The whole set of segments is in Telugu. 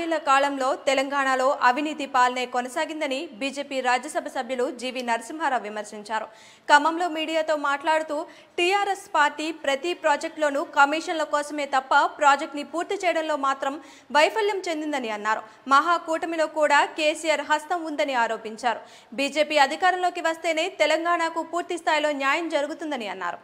నాలుగేళ్ల కాలంలో తెలంగాణలో అవినీతి పాలనే కొనసాగిందని బీజేపీ రాజ్యసభ సభ్యులు జీవీ నరసింహారావు విమర్శించారు ఖమ్మంలో మీడియాతో మాట్లాడుతూ టీఆర్ఎస్ పార్టీ ప్రతి ప్రాజెక్టులోనూ కమిషన్ల కోసమే తప్ప ప్రాజెక్ట్ని పూర్తి చేయడంలో మాత్రం వైఫల్యం చెందిందని అన్నారు మహాకూటమిలో కూడా కేసీఆర్ హస్తం ఉందని ఆరోపించారు బీజేపీ అధికారంలోకి వస్తేనే తెలంగాణకు పూర్తి స్థాయిలో న్యాయం జరుగుతుందని అన్నారు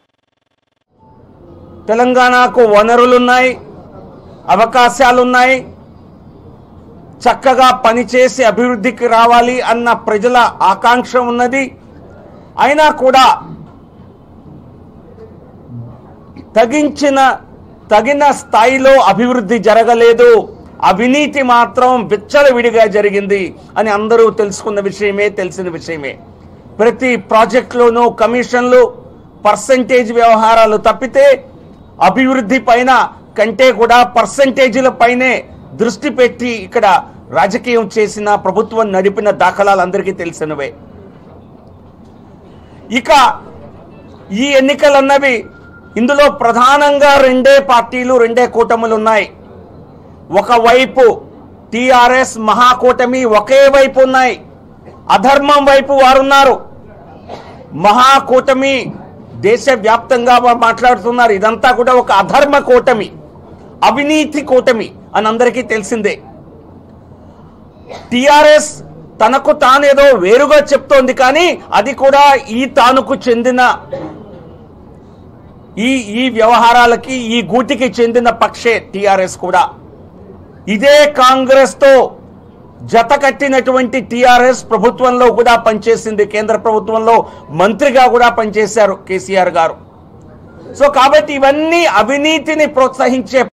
తెలంగాణకు వనరులున్నాయి అవకాశాలున్నాయి చక్కగా పనిచేసి అభివృద్ధికి రావాలి అన్న ప్రజల ఆకాంక్ష ఉన్నది అయినా కూడా తగించిన తగిన స్థాయిలో అభివృద్ధి జరగలేదు అవినీతి మాత్రం విచ్చలవిడిగా జరిగింది అని అందరూ తెలుసుకున్న విషయమే తెలిసిన విషయమే ప్రతి ప్రాజెక్టులోనూ కమిషన్లు పర్సంటేజ్ వ్యవహారాలు తప్పితే అభివృద్ధి పైన కంటే కూడా పర్సంటేజీల పైనే దృష్టి పెట్టి ఇక్కడ రాజకీయం చేసిన ప్రభుత్వం నడిపిన దాఖలాలు అందరికీ తెలిసినవే ఇక ఈ ఎన్నికలన్నవి ఇందులో ప్రధానంగా రెండే పార్టీలు రెండే కూటములు ఉన్నాయి ఒకవైపు టిఆర్ఎస్ మహాకూటమి ఒకే వైపు ఉన్నాయి అధర్మం వైపు వారున్నారు మహాకూటమి దేశవ్యాప్తంగా వా- మాట్లాడుతున్నారు ఇదంతా కూడా ఒక అధర్మ కూటమి అవినీతి కూటమి అని అందరికీ తెలిసిందే టిఆర్ఎస్ తనకు తానేదో వేరుగా చెప్తోంది కానీ అది కూడా ఈ తానుకు చెందిన ఈ ఈ వ్యవహారాలకి ఈ గూటికి చెందిన పక్షే టిఆర్ఎస్ కూడా ఇదే కాంగ్రెస్ తో జత కట్టినటువంటి టిఆర్ఎస్ ప్రభుత్వంలో కూడా పనిచేసింది కేంద్ర ప్రభుత్వంలో మంత్రిగా కూడా పనిచేశారు కేసీఆర్ గారు సో కాబట్టి ఇవన్నీ అవినీతిని ప్రోత్సహించే